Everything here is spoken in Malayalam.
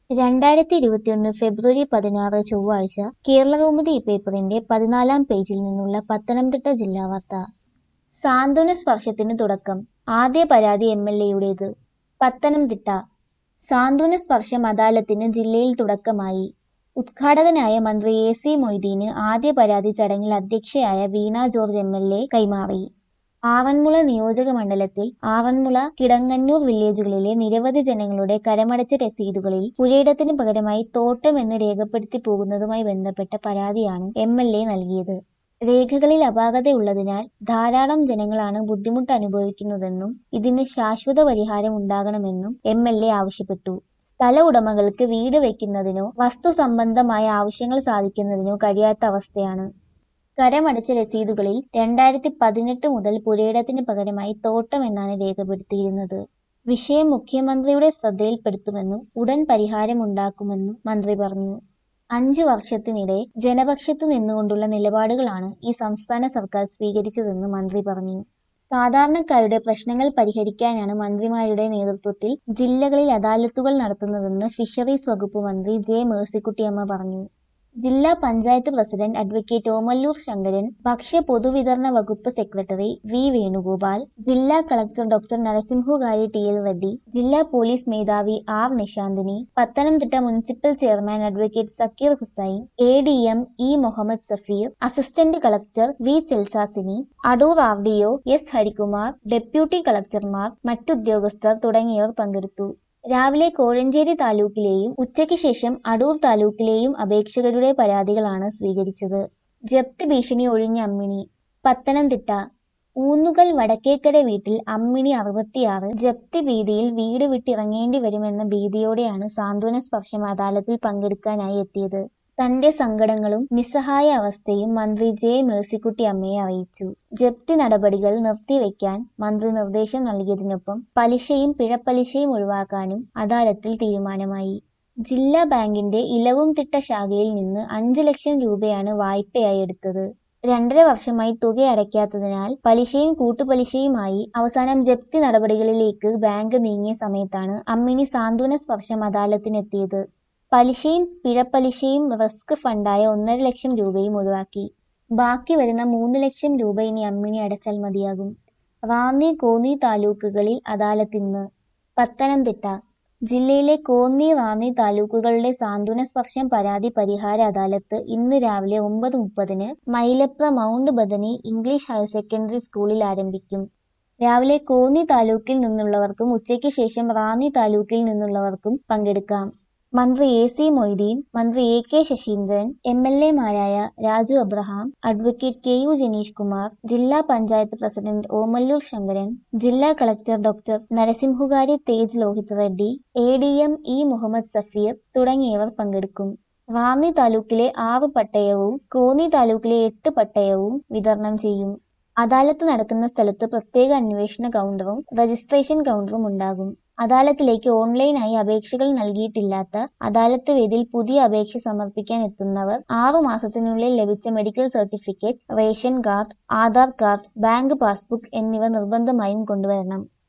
രണ്ടായിരത്തി ഇരുപത്തിയൊന്ന് ഫെബ്രുവരി പതിനാറ് ചൊവ്വാഴ്ച കേരളകൗമുദി പേപ്പറിന്റെ പതിനാലാം പേജിൽ നിന്നുള്ള പത്തനംതിട്ട ജില്ലാ വാർത്ത സാന്ത്വന സ്പർശത്തിന് തുടക്കം ആദ്യ പരാതി എം എൽ എയുടേത് പത്തനംതിട്ട സാന്ത്വന സ്പർശം അദാലത്തിന് ജില്ലയിൽ തുടക്കമായി ഉദ്ഘാടകനായ മന്ത്രി എ സി മൊയ്തീന് ആദ്യ പരാതി ചടങ്ങിൽ അധ്യക്ഷയായ Veena George M L A കൈമാറി ആറന്മുള നിയോജക മണ്ഡലത്തിൽ ആറന്മുള കിടങ്ങന്നൂർ വില്ലേജുകളിലെ നിരവധി ജനങ്ങളുടെ കരമടച്ച രസീതുകളിൽ പുരയിടത്തിന് പകരമായി തോട്ടം എന്ന് രേഖപ്പെടുത്തി പോകുന്നതുമായി ബന്ധപ്പെട്ട പരാതിയാണ് എം എൽ എ നൽകിയത് രേഖകളിൽ അപാകതയുള്ളതിനാൽ ധാരാളം ജനങ്ങളാണ് ബുദ്ധിമുട്ട് അനുഭവിക്കുന്നതെന്നും ഇതിന് ശാശ്വത പരിഹാരം ഉണ്ടാകണമെന്നും എം എൽ എ ആവശ്യപ്പെട്ടു സ്ഥല ഉടമകൾക്ക് വീട് വയ്ക്കുന്നതിനോ വസ്തു സംബന്ധമായ ആവശ്യങ്ങൾ സാധിക്കുന്നതിനോ കഴിയാത്ത അവസ്ഥയാണ് കരമടച്ച രസീതുകളിൽ രണ്ടായിരത്തി പതിനെട്ട് മുതൽ പുരയിടത്തിന് പകരമായി തോട്ടം എന്നാണ് രേഖപ്പെടുത്തിയിരുന്നത് വിഷയം മുഖ്യമന്ത്രിയുടെ ശ്രദ്ധയിൽപ്പെടുത്തുമെന്നും ഉടൻ പരിഹാരമുണ്ടാക്കുമെന്നും മന്ത്രി പറഞ്ഞു അഞ്ചു വർഷത്തിനിടെ ജനപക്ഷത്ത് നിന്നുകൊണ്ടുള്ള നിലപാടുകളാണ് ഈ സംസ്ഥാന സർക്കാർ സ്വീകരിച്ചതെന്ന് മന്ത്രി പറഞ്ഞു സാധാരണക്കാരുടെ പ്രശ്നങ്ങൾ പരിഹരിക്കാനാണ് മന്ത്രിമാരുടെ നേതൃത്വത്തിൽ ജില്ലകളിൽ അദാലത്തുകൾ നടത്തുന്നതെന്ന് ഫിഷറീസ് വകുപ്പ് മന്ത്രി ജെ മേഴ്സിക്കുട്ടിയമ്മ പറഞ്ഞു ജില്ലാ പഞ്ചായത്ത് പ്രസിഡന്റ് അഡ്വക്കേറ്റ് ഓമല്ലൂർ ശങ്കരൻ ഭക്ഷ്യ പൊതുവിതരണ വകുപ്പ് സെക്രട്ടറി വി വേണുഗോപാൽ ജില്ലാ collector doctor Narasimhugari T L Reddy ജില്ലാ പോലീസ് മേധാവി R Nishanthini Pathanamthitta municipal chairman advocate Zakir Hussain A D M E Muhammad Safeer assistant collector V Chelsasini Adoor R D O S Harikumar deputy കളക്ടർമാർ മറ്റുദ്യോഗസ്ഥർ തുടങ്ങിയവർ പങ്കെടുത്തു രാവിലെ കോഴഞ്ചേരി താലൂക്കിലെയും ഉച്ചയ്ക്ക് ശേഷം അടൂർ താലൂക്കിലെയും അപേക്ഷകരുടെ പരാതികളാണ് സ്വീകരിച്ചത് ജപ്തി ഭീഷണി ഒഴിഞ്ഞ അമ്മിണി പത്തനംതിട്ട ഊന്നുകൽ വടക്കേക്കര വീട്ടിൽ അമ്മിണി അറുപത്തിയാറ് ജപ്തി ഭീതിയിൽ വീട് വിട്ടിറങ്ങേണ്ടി വരുമെന്ന ഭീതിയോടെയാണ് സാന്ത്വന സ്പർശം അദാലത്തിൽ പങ്കെടുക്കാനായി എത്തിയത് തന്റെ സങ്കടങ്ങളും നിസ്സഹായ അവസ്ഥയും മന്ത്രി ജെ മേഴ്സിക്കുട്ടി അമ്മയെ അറിയിച്ചു ജപ്തി നടപടികൾ നിർത്തിവെക്കാൻ മന്ത്രി നിർദ്ദേശം നൽകിയതിനൊപ്പം പലിശയും പിഴപ്പലിശയും ഒഴിവാക്കാനും അദാലത്തിൽ തീരുമാനമായി ജില്ലാ ബാങ്കിന്റെ ഇലവും തിട്ട ശാഖയിൽ നിന്ന് അഞ്ചു ലക്ഷം രൂപയാണ് വായ്പയായി എടുത്തത് രണ്ടര വർഷമായി തുക അടയ്ക്കാത്തതിനാൽ പലിശയും കൂട്ടുപലിശയുമായി അവസാനം ജപ്തി നടപടികളിലേക്ക് ബാങ്ക് നീങ്ങിയ സമയത്താണ് അമ്മിണി സാന്ത്വന സ്പർശം അദാലത്തിനെത്തിയത് പലിശയും പിഴപ്പലിശയും റിസ്ക് ഫണ്ടായ ഒന്നര ലക്ഷം രൂപയും ഒഴിവാക്കി ബാക്കി വരുന്ന മൂന്ന് ലക്ഷം രൂപ ഇനി അമ്മിണി അടച്ചാൽ മതിയാകും റാന്നി കോന്നി താലൂക്കുകളിൽ അദാലത്തിന്ന് പത്തനംതിട്ട ജില്ലയിലെ കോന്നി റാന്നി താലൂക്കുകളുടെ സാന്ത്വന സ്പർശം പരാതി പരിഹാര അദാലത്ത് ഇന്ന് രാവിലെ ഒമ്പത് മുപ്പതിന് Mylapra mount Bethany English higher secondary സ്കൂളിൽ ആരംഭിക്കും രാവിലെ കോന്നി താലൂക്കിൽ നിന്നുള്ളവർക്കും ഉച്ചയ്ക്ക് ശേഷം റാന്നി താലൂക്കിൽ നിന്നുള്ളവർക്കും പങ്കെടുക്കാം മന്ത്രി എ സി മൊയ്തീൻ മന്ത്രി A K Saseendran M L എമാരായ Raju Abraham advocate K U Jenish Kumar ജില്ലാ പഞ്ചായത്ത് പ്രസിഡന്റ് ഓമല്ലൂർ ശങ്കരൻ ജില്ലാ collector doctor Narasimhugari Tej Lohith Reddy A D M E Muhammad Safeer തുടങ്ങിയവർ പങ്കെടുക്കും റാന്നി താലൂക്കിലെ ആറ് പട്ടയവും കോന്നി താലൂക്കിലെ എട്ട് പട്ടയവും വിതരണം ചെയ്യും അദാലത്ത് നടക്കുന്ന സ്ഥലത്ത് പ്രത്യേക അന്വേഷണ കൗണ്ടറും രജിസ്ട്രേഷൻ കൗണ്ടറും ഉണ്ടാകും അദാലത്തിലേക്ക് ഓൺലൈനായി അപേക്ഷകൾ നൽകിയിട്ടില്ലാത്ത അദാലത്ത് വേദിയിൽ പുതിയ അപേക്ഷ സമർപ്പിക്കാൻ എത്തുന്നവർ ആറു മാസത്തിനുള്ളിൽ ലഭിച്ച medical certificate ration card Aadhaar card bank passbook എന്നിവ നിർബന്ധമായും കൊണ്ടുവരണം